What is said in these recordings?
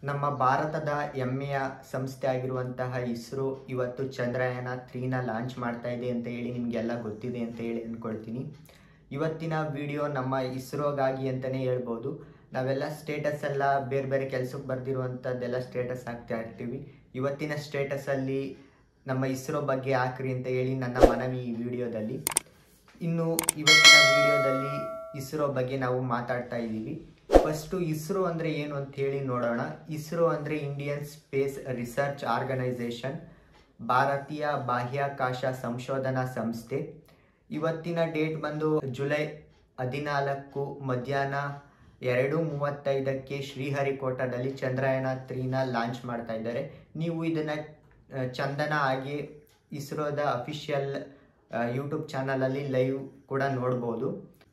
ನಮ್ಮ ಭಾರತದ ಹೆಮ್ಮೆಯ ಸಂಸ್ಥೆ ಆಗಿರುವಂತಹ ಇಸ್ರೋ ಇವತ್ತು ಚಂದ್ರಯಾನ ತ್ರೀನ ಲಾಂಚ್ ಮಾಡ್ತಾ ಇದೆ ಅಂತ ಹೇಳಿ ನಿಮಗೆಲ್ಲ ಗೊತ್ತಿದೆ ಅಂತ ಹೇಳಿ ಅಂದ್ಕೊಳ್ತೀನಿ ಇವತ್ತಿನ ವಿಡಿಯೋ ನಮ್ಮ ಇಸ್ರೋಗಾಗಿ ಅಂತಲೇ ಹೇಳ್ಬೋದು ನಾವೆಲ್ಲ ಸ್ಟೇಟಸ್ ಎಲ್ಲ ಬೇರೆ ಬೇರೆ ಕೆಲಸಕ್ಕೆ ಬರ್ದಿರುವಂಥದ್ದೆಲ್ಲ ಸ್ಟೇಟಸ್ ಹಾಕ್ತಾ ಇರ್ತೀವಿ ಇವತ್ತಿನ ಸ್ಟೇಟಸಲ್ಲಿ ನಮ್ಮ ಇಸ್ರೋ ಬಗ್ಗೆ ಹಾಕ್ರಿ ಅಂತ ಹೇಳಿ ನನ್ನ ಮನವಿ ಈ ವಿಡಿಯೋದಲ್ಲಿ ಇನ್ನು ಇವತ್ತಿನ ವಿಡಿಯೋದಲ್ಲಿ ಇಸ್ರೋ ಬಗ್ಗೆ ನಾವು ಮಾತಾಡ್ತಾ ಇದ್ದೀವಿ ಫಸ್ಟು ಇಸ್ರೋ ಅಂದರೆ ಏನು ಅಂತ ಹೇಳಿ ನೋಡೋಣ ಇಸ್ರೋ ಅಂದರೆ ಇಂಡಿಯನ್ ಸ್ಪೇಸ್ ರಿಸರ್ಚ್ ಆರ್ಗನೈಸೇಷನ್ ಭಾರತೀಯ ಬಾಹ್ಯಾಕಾಶ ಸಂಶೋಧನಾ ಸಂಸ್ಥೆ ಇವತ್ತಿನ ಡೇಟ್ ಬಂದು ಜುಲೈ ಹದಿನಾಲ್ಕು ಮಧ್ಯಾಹ್ನ ಎರಡು ಮೂವತ್ತೈದಕ್ಕೆ ಶ್ರೀಹರಿಕೋಟದಲ್ಲಿ ಚಂದ್ರಯಾನ ತ್ರೀನ ಲಾಂಚ್ ಮಾಡ್ತಾ ಇದ್ದಾರೆ ನೀವು ಇದನ್ನು ಚಂದನ ಆಗಿ ಇಸ್ರೋದ ಅಫಿಷಿಯಲ್ ಯೂಟ್ಯೂಬ್ ಚಾನಲಲ್ಲಿ ಲೈವ್ ಕೂಡ ನೋಡ್ಬೋದು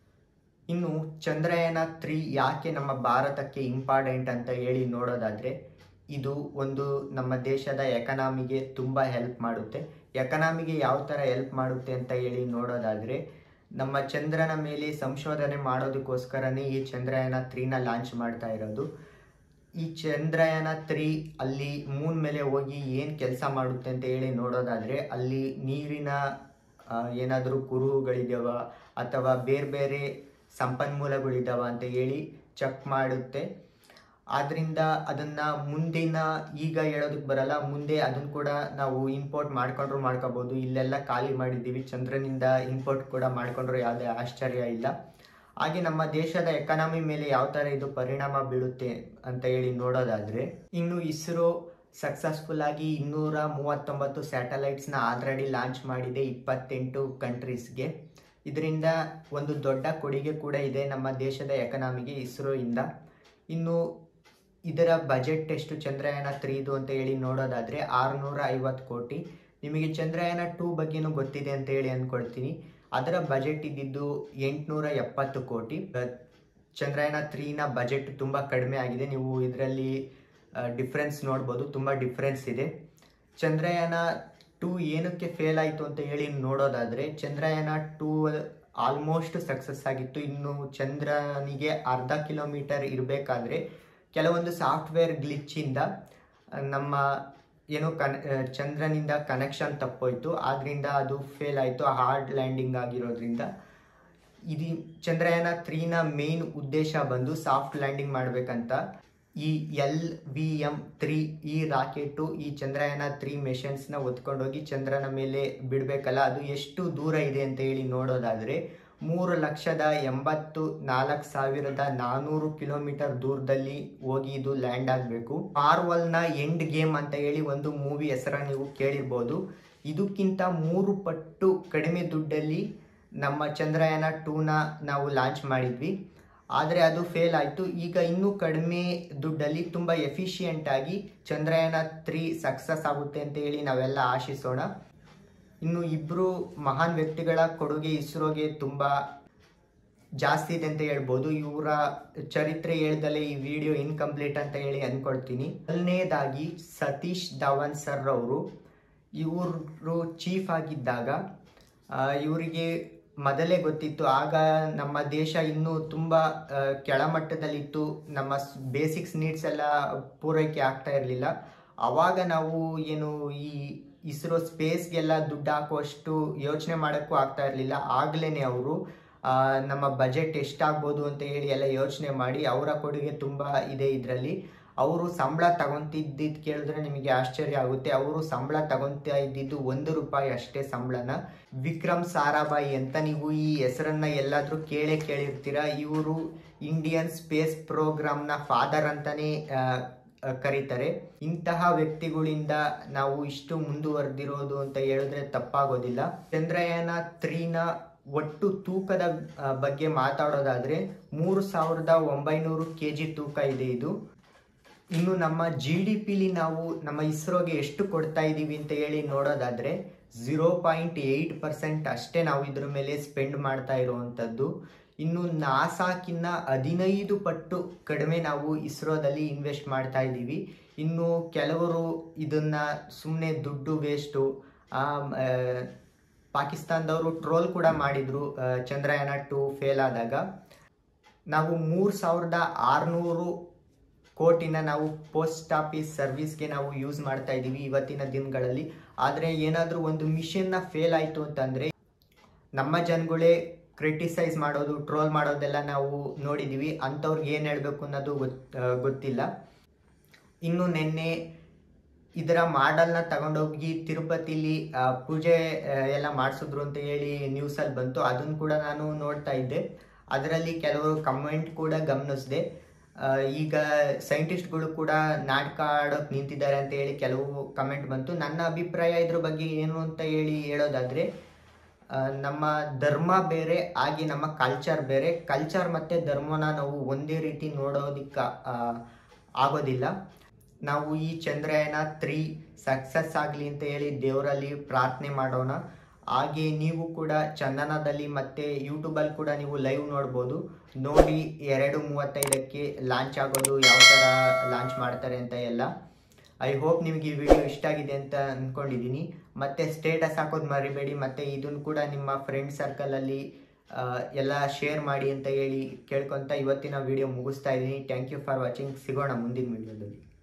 ಇನ್ನು ಚಂದ್ರಯಾನ ತ್ರೀ ಯಾಕೆ ನಮ್ಮ ಭಾರತಕ್ಕೆ ಇಂಪಾರ್ಟೆಂಟ್ ಅಂತ ಹೇಳಿ ನೋಡೋದಾದರೆ ಇದು ಒಂದು ನಮ್ಮ ದೇಶದ ಎಕನಾಮಿಗೆ ತುಂಬ ಹೆಲ್ಪ್ ಮಾಡುತ್ತೆ ಎಕನಾಮಿಗೆ ಯಾವ ಥರ ಹೆಲ್ಪ್ ಮಾಡುತ್ತೆ ಅಂತ ಹೇಳಿ ನೋಡೋದಾದರೆ ನಮ್ಮ ಚಂದ್ರನ ಮೇಲೆ ಸಂಶೋಧನೆ ಮಾಡೋದಕ್ಕೋಸ್ಕರನೇ ಈ ಚಂದ್ರಯಾನ ತ್ರೀನ ಲಾಂಚ್ ಮಾಡ್ತಾ ಇರೋದು ಈ ಚಂದ್ರಯಾನ ತ್ರೀ ಅಲ್ಲಿ ಮೂನ್ ಮೇಲೆ ಹೋಗಿ ಏನು ಕೆಲಸ ಮಾಡುತ್ತೆ ಅಂತ ಹೇಳಿ ನೋಡೋದಾದರೆ ಅಲ್ಲಿ ನೀರಿನ ಏನಾದರೂ ಕುರುಹುಗಳಿದ್ದಾವ ಅಥವಾ ಬೇರೆ ಬೇರೆ ಸಂಪನ್ಮೂಲಗಳಿದ್ದಾವ ಅಂತ ಹೇಳಿ ಚೆಕ್ ಮಾಡುತ್ತೆ ಆದ್ದರಿಂದ ಅದನ್ನು ಮುಂದಿನ ಈಗ ಹೇಳೋದಕ್ಕೆ ಬರಲ್ಲ ಮುಂದೆ ಅದನ್ನು ಕೂಡ ನಾವು ಇಂಪೋರ್ಟ್ ಮಾಡ್ಕೊಂಡ್ರು ಮಾಡ್ಕೋಬೋದು ಇಲ್ಲೆಲ್ಲ ಖಾಲಿ ಮಾಡಿದ್ದೀವಿ ಚಂದ್ರನಿಂದ ಇಂಪೋರ್ಟ್ ಕೂಡ ಮಾಡ್ಕೊಂಡ್ರು ಯಾವುದೇ ಆಶ್ಚರ್ಯ ಇಲ್ಲ ಹಾಗೆ ನಮ್ಮ ದೇಶದ ಎಕಾನಮಿ ಮೇಲೆ ಯಾವ ಥರ ಇದು ಪರಿಣಾಮ ಬೀಳುತ್ತೆ ಅಂತ ಹೇಳಿ ನೋಡೋದಾದರೆ ಇನ್ನು ಇಸ್ರೋ ಸಕ್ಸಸ್ಫುಲ್ ಆಗಿ ಇನ್ನೂರ ಮೂವತ್ತೊಂಬತ್ತು ಸ್ಯಾಟಲೈಟ್ಸ್ನ ಆಲ್ರೆಡಿ ಲಾಂಚ್ ಮಾಡಿದೆ ಇಪ್ಪತ್ತೆಂಟು ಕಂಟ್ರೀಸ್ಗೆ ಇದರಿಂದ ಒಂದು ದೊಡ್ಡ ಕೊಡುಗೆ ಕೂಡ ಇದೆ ನಮ್ಮ ದೇಶದ ಎಕನಾಮಿಗೆ ಇಸ್ರೋಯಿಂದ ಇನ್ನು ಇದರ ಬಜೆಟ್ ಎಷ್ಟು ಚಂದ್ರಯಾನ ತ್ರೀದು ಅಂತ ಹೇಳಿ ನೋಡೋದಾದರೆ ಆರುನೂರ ಐವತ್ತು ಕೋಟಿ ನಿಮಗೆ ಚಂದ್ರಯಾನ ಟೂ ಬಗ್ಗೆನೂ ಗೊತ್ತಿದೆ ಅಂತ ಹೇಳಿ ಅಂದ್ಕೊಳ್ತೀನಿ ಅದರ ಬಜೆಟ್ ಇದ್ದಿದ್ದು ಎಂಟುನೂರ ಎಪ್ಪತ್ತು ಕೋಟಿ ಚಂದ್ರಯಾನ ತ್ರೀನ ಬಜೆಟ್ ತುಂಬ ಕಡಿಮೆ ಆಗಿದೆ ನೀವು ಇದರಲ್ಲಿ ಡಿಫ್ರೆನ್ಸ್ ನೋಡ್ಬೋದು ತುಂಬ ಡಿಫ್ರೆನ್ಸ್ ಇದೆ ಚಂದ್ರಯಾನ ಟೂ ಏನಕ್ಕೆ ಫೇಲ್ ಆಯಿತು ಅಂತ ಹೇಳಿ ನೋಡೋದಾದರೆ ಚಂದ್ರಯಾನ ಟೂ ಆಲ್ಮೋಸ್ಟ್ ಸಕ್ಸಸ್ ಆಗಿತ್ತು ಇನ್ನು ಚಂದ್ರನಿಗೆ ಅರ್ಧ ಕಿಲೋಮೀಟರ್ ಇರಬೇಕಾದ್ರೆ ಕೆಲವೊಂದು ಸಾಫ್ಟ್ವೇರ್ ಗ್ಲಿಚ್ಚಿಂದ ನಮ್ಮ ಏನು ಕನ್ ಚಂದ್ರನಿಂದ ಕನೆಕ್ಷನ್ ತಪ್ಪೋಯ್ತು ಆದ್ದರಿಂದ ಅದು ಫೇಲ್ ಆಯಿತು ಹಾರ್ಡ್ ಲ್ಯಾಂಡಿಂಗ್ ಆಗಿರೋದ್ರಿಂದ ಇದು ಚಂದ್ರಯಾನ ತ್ರೀನ ಮೇನ್ ಉದ್ದೇಶ ಬಂದು ಸಾಫ್ಟ್ ಲ್ಯಾಂಡಿಂಗ್ ಮಾಡಬೇಕಂತ ಈ ಎಲ್ ವಿ ಎಮ್ ತ್ರೀ ಈ ರಾಕೆಟು ಈ ಚಂದ್ರಯಾನ ತ್ರೀ ಮೆಷನ್ಸ್ನ ಹೊತ್ಕೊಂಡೋಗಿ ಚಂದ್ರನ ಮೇಲೆ ಬಿಡಬೇಕಲ್ಲ ಅದು ಎಷ್ಟು ದೂರ ಇದೆ ಅಂತ ಹೇಳಿ ನೋಡೋದಾದರೆ ಮೂರು ಲಕ್ಷದ ಎಂಬತ್ತು ನಾಲ್ಕು ಸಾವಿರದ ನಾನ್ನೂರು ಕಿಲೋಮೀಟರ್ ದೂರದಲ್ಲಿ ಹೋಗಿ ಇದು ಲ್ಯಾಂಡ್ ಆಗಬೇಕು ಮಾರ್ವಲ್ನ ಎಂಡ್ ಗೇಮ್ ಅಂತ ಹೇಳಿ ಒಂದು ಮೂವಿ ಹೆಸರನ್ನು ನೀವು ಕೇಳಿರ್ಬೋದು ಇದಕ್ಕಿಂತ ಮೂರು ಪಟ್ಟು ಕಡಿಮೆ ದುಡ್ಡಲ್ಲಿ ನಮ್ಮ ಚಂದ್ರಯಾನ ಟೂನ ನಾವು ಲಾಂಚ್ ಮಾಡಿದ್ವಿ ಆದರೆ ಅದು ಫೇಲ್ ಆಯಿತು ಈಗ ಇನ್ನೂ ಕಡಿಮೆ ದುಡ್ಡಲ್ಲಿ ತುಂಬ ಎಫಿಷಿಯೆಂಟ್ ಆಗಿ ಚಂದ್ರಯಾನ ತ್ರೀ ಸಕ್ಸಸ್ ಆಗುತ್ತೆ ಅಂತ ಹೇಳಿ ನಾವೆಲ್ಲ ಆಶಿಸೋಣ ಇನ್ನು ಇಬ್ಬರು ಮಹಾನ್ ವ್ಯಕ್ತಿಗಳ ಕೊಡುಗೆ ಇಸ್ರೋಗೆ ತುಂಬ ಜಾಸ್ತಿ ಇದೆ ಅಂತ ಹೇಳ್ಬೋದು ಇವರ ಚರಿತ್ರೆ ಹೇಳ್ದಲೇ ಈ ವಿಡಿಯೋ ಇನ್ಕಂಪ್ಲೀಟ್ ಅಂತ ಹೇಳಿ ಅಂದ್ಕೊಳ್ತೀನಿ ಮೊದಲನೇದಾಗಿ ಸತೀಶ್ ಧವನ್ ಸರ್ ಅವರು ಇವರು ಚೀಫ್ ಆಗಿದ್ದಾಗ ಇವರಿಗೆ ಮೊದಲೇ ಗೊತ್ತಿತ್ತು ಆಗ ನಮ್ಮ ದೇಶ ಇನ್ನೂ ತುಂಬ ಕೆಳಮಟ್ಟದಲ್ಲಿತ್ತು ನಮ್ಮ ಬೇಸಿಕ್ಸ್ ನೀಡ್ಸ್ ಎಲ್ಲ ಪೂರೈಕೆ ಆಗ್ತಾ ಇರಲಿಲ್ಲ ಆವಾಗ ನಾವು ಏನು ಈ ಇಸ್ರೋ ಸ್ಪೇಸ್ಗೆಲ್ಲ ದುಡ್ಡು ಹಾಕುವಷ್ಟು ಯೋಚನೆ ಮಾಡೋಕ್ಕೂ ಆಗ್ತಾ ಇರಲಿಲ್ಲ ಆಗಲೇ ಅವರು ನಮ್ಮ ಬಜೆಟ್ ಎಷ್ಟಾಗ್ಬೋದು ಅಂತ ಹೇಳಿ ಎಲ್ಲ ಯೋಚನೆ ಮಾಡಿ ಅವರ ಕೊಡುಗೆ ತುಂಬ ಇದೆ ಇದರಲ್ಲಿ ಅವರು ಸಂಬಳ ತಗೊತಿದ್ದಿದ್ದು ಕೇಳಿದ್ರೆ ನಿಮಗೆ ಆಶ್ಚರ್ಯ ಆಗುತ್ತೆ ಅವರು ಸಂಬಳ ತಗೊತಾ ಇದ್ದಿದ್ದು ಒಂದು ರೂಪಾಯಿ ಅಷ್ಟೇ ಸಂಬಳನ ವಿಕ್ರಮ್ ಸಾರಾಭಾಯಿ ಅಂತ ನೀವು ಈ ಹೆಸರನ್ನ ಎಲ್ಲಾದರೂ ಕೇಳೇ ಕೇಳಿರ್ತೀರ ಇವರು ಇಂಡಿಯನ್ ಸ್ಪೇಸ್ ಪ್ರೋಗ್ರಾಮ್ನ ಫಾದರ್ ಅಂತಾನೆ ಕರೀತಾರೆ ಇಂತಹ ವ್ಯಕ್ತಿಗಳಿಂದ ನಾವು ಇಷ್ಟು ಮುಂದುವರೆದಿರೋದು ಅಂತ ಹೇಳಿದ್ರೆ ತಪ್ಪಾಗೋದಿಲ್ಲ ಚಂದ್ರಯಾನ ತ್ರೀನ ಒಟ್ಟು ತೂಕದ ಬಗ್ಗೆ ಮಾತಾಡೋದಾದ್ರೆ ಮೂರು ಸಾವಿರದ ಒಂಬೈನೂರು ಕೆ ಜಿ ತೂಕ ಇದೆ ಇದು ಇನ್ನು ನಮ್ಮ ಜಿ ಡಿ ಪಿಲಿ ನಾವು ನಮ್ಮ ಇಸ್ರೋಗೆ ಎಷ್ಟು ಕೊಡ್ತಾ ಇದ್ದೀವಿ ಅಂತ ಹೇಳಿ ನೋಡೋದಾದರೆ ಝೀರೋ ಪಾಯಿಂಟ್ ಏಯ್ಟ್ ಪರ್ಸೆಂಟ್ ಅಷ್ಟೇ ನಾವು ಇದ್ರ ಮೇಲೆ ಸ್ಪೆಂಡ್ ಮಾಡ್ತಾ ಇರುವಂಥದ್ದು ಇನ್ನು ನಾಸಾಕಿನ್ನ ಹದಿನೈದು ಪಟ್ಟು ಕಡಿಮೆ ನಾವು ಇಸ್ರೋದಲ್ಲಿ ಇನ್ವೆಸ್ಟ್ ಮಾಡ್ತಾ ಇದ್ದೀವಿ ಇನ್ನು ಕೆಲವರು ಇದನ್ನ ಸುಮ್ಮನೆ ದುಡ್ಡು ವೇಸ್ಟು ಪಾಕಿಸ್ತಾನದವರು ಟ್ರೋಲ್ ಕೂಡ ಮಾಡಿದರು ಚಂದ್ರಯಾನ ಟು ಫೇಲ್ ಆದಾಗ ನಾವು ಮೂರು ಸಾವಿರದ ಆರುನೂರು ಕೋಟಿನ ನಾವು ಪೋಸ್ಟ್ ಆಫೀಸ್ ಸರ್ವಿಸ್ಗೆ ನಾವು ಯೂಸ್ ಮಾಡ್ತಾ ಇದ್ದೀವಿ ಇವತ್ತಿನ ದಿನಗಳಲ್ಲಿ ಆದರೆ ಏನಾದರೂ ಒಂದು ಮಿಷನ್ನ ಫೇಲ್ ಆಯಿತು ಅಂತಂದರೆ ನಮ್ಮ ಜನಗಳೇ ಕ್ರಿಟಿಸೈಸ್ ಮಾಡೋದು ಟ್ರೋಲ್ ಮಾಡೋದೆಲ್ಲ ನಾವು ನೋಡಿದ್ದೀವಿ ಅಂಥವ್ರಿಗೆ ಏನು ಹೇಳಬೇಕು ಅನ್ನೋದು ಗೊತ್ ಆ, ಗೊತ್ತಿಲ್ಲ ಇನ್ನು ನಿನ್ನೆ ಇದರ ಮಾಡಲ್ನ ತಗೊಂಡೋಗಿ ತಿರುಪತಿಲಿ ಆ, ಪೂಜೆ ಆ, ಎಲ್ಲ ಮಾಡಿಸಿದ್ರು ಅಂತ ಹೇಳಿ ನ್ಯೂಸಲ್ಲಿ ಬಂತು ಅದನ್ನು ಕೂಡ ನಾನು ನೋಡ್ತಾ ಇದ್ದೆ ಅದರಲ್ಲಿ ಕೆಲವರು ಕಮೆಂಟ್ ಕೂಡ ಗಮನಿಸಿದೆ ಈಗ ಸೈಂಟಿಸ್ಟ್ಗಳು ಕೂಡ ನಾಟಕ ಆಡೋಕೆ ನಿಂತಿದ್ದಾರೆ ಅಂತ ಹೇಳಿ ಕೆಲವು ಕಮೆಂಟ್ ಬಂತು ನನ್ನ ಅಭಿಪ್ರಾಯ ಇದ್ರ ಬಗ್ಗೆ ಏನು ಅಂತ ಹೇಳಿ ಹೇಳೋದಾದರೆ ಆ, ನಮ್ಮ ಧರ್ಮ ಬೇರೆ ಹಾಗೆ ನಮ್ಮ ಕಲ್ಚರ್ ಬೇರೆ ಕಲ್ಚರ್ ಮತ್ತು ಧರ್ಮನ ನಾವು ಒಂದೇ ರೀತಿ ನೋಡೋದಿಕ್ಕೆ ಆಗೋದಿಲ್ಲ ನಾವು ಈ ಚಂದ್ರಯಾನ ತ್ರೀ ಸಕ್ಸಸ್ ಆಗಲಿ ಅಂತ ಹೇಳಿ ದೇವರಲ್ಲಿ ಪ್ರಾರ್ಥನೆ ಮಾಡೋಣ ಹಾಗೆ ನೀವು ಕೂಡ ಚಂದನದಲ್ಲಿ ಮತ್ತು ಯೂಟ್ಯೂಬಲ್ಲಿ ಕೂಡ ನೀವು ಲೈವ್ ನೋಡ್ಬೋದು ನೋಡಿ ಎರಡು ಮೂವತ್ತೈದಕ್ಕೆ ಲಾಂಚ್ ಆಗೋದು ಯಾವ ಥರ ಲಾಂಚ್ ಮಾಡ್ತಾರೆ ಅಂತ ಎಲ್ಲ ಐ ಹೋಪ್ ನಿಮಗೆ ಈ ವಿಡಿಯೋ ಇಷ್ಟ ಆಗಿದೆ ಅಂತ ಅಂದ್ಕೊಂಡಿದ್ದೀನಿ ಮತ್ತು ಸ್ಟೇಟಸ್ ಹಾಕೋದು ಮರಿಬೇಡಿ ಮತ್ತು ಇದನ್ನು ಕೂಡ ನಿಮ್ಮ ಫ್ರೆಂಡ್ ಸರ್ಕಲಲ್ಲಿ ಎಲ್ಲ ಶೇರ್ ಮಾಡಿ ಅಂತ ಹೇಳಿ ಕೇಳ್ಕೊತ ಇವತ್ತಿನ ವಿಡಿಯೋ ಮುಗಿಸ್ತಾ ಇದ್ದೀನಿ ಥ್ಯಾಂಕ್ ಯು ಫಾರ್ ವಾಚಿಂಗ್ ಸಿಗೋಣ ಮುಂದಿನ ವಿಡಿಯೋದಲ್ಲಿ